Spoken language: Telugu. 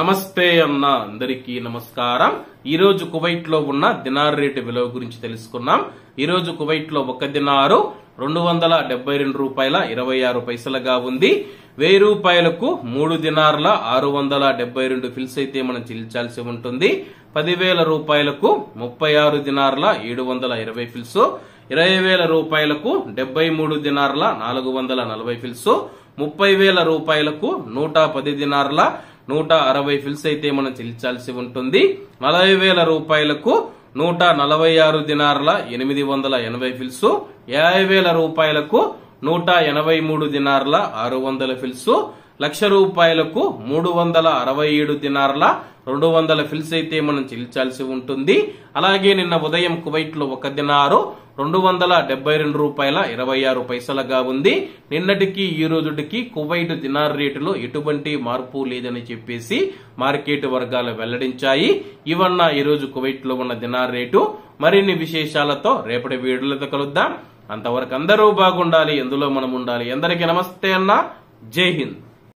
నమస్తే అన్న అందరికీ నమస్కారం ఈ రోజు కువైట్ లో ఉన్న దినార్ రేటు విలువ గురించి తెలుసుకున్నాం ఈ రోజు కువైట్ లో ఒక దినారు రెండు వందల డెబ్బై రెండు రూపాయల ఇరవై ఆరు పైసలుగా ఉంది వెయ్యి రూపాయలకు మూడు దినార్ల ఆరు వందల డెబ్బై రెండు ఫిల్స్ అయితే మనం చెల్లించాల్సి ఉంటుంది పదివేల రూపాయలకు ముప్పై ఆరు దినార్ల ఏడు వందల ఇరవై ఫిల్స్ ఇరవై వేల రూపాయలకు డెబ్బై మూడు దినార్ల నాలుగు వందల నలభై ఫిల్స్ ముప్పై వేల రూపాయలకు నూట పది దినార్ల నూట అరవై ఫిల్స్ అయితే మనం చెల్లించాల్సి ఉంటుంది నలభై వేల రూపాయలకు నూట నలభై ఆరు దినార్ల ఎనిమిది వందల ఎనభై ఫిల్స్ యాభై వేల రూపాయలకు నూట ఎనభై మూడు దినార్ల ఆరు వందల ఫిల్స్ లక్ష రూపాయలకు మూడు వందల అరవై ఏడు దినార్ల రెండు వందల ఫిల్స్ అయితే మనం చెల్లించాల్సి ఉంటుంది అలాగే నిన్న ఉదయం కువైట్ లో ఒక దినారు రెండు వందల డెబ్బై రెండు రూపాయల ఇరవై ఆరు పైసలుగా ఉంది నిన్నటికి ఈ రోజుటికి కువైట్ దినార్ రేటులో ఎటువంటి మార్పు లేదని చెప్పేసి మార్కెట్ వర్గాలు వెల్లడించాయి ఇవన్న ఈ రోజు కువైట్ లో ఉన్న దినార్ రేటు మరిన్ని విశేషాలతో రేపటి వీడియోలతో కలుద్దాం అంతవరకు అందరూ బాగుండాలి ఎందులో మనం ఉండాలి అందరికీ నమస్తే అన్న జై హింద్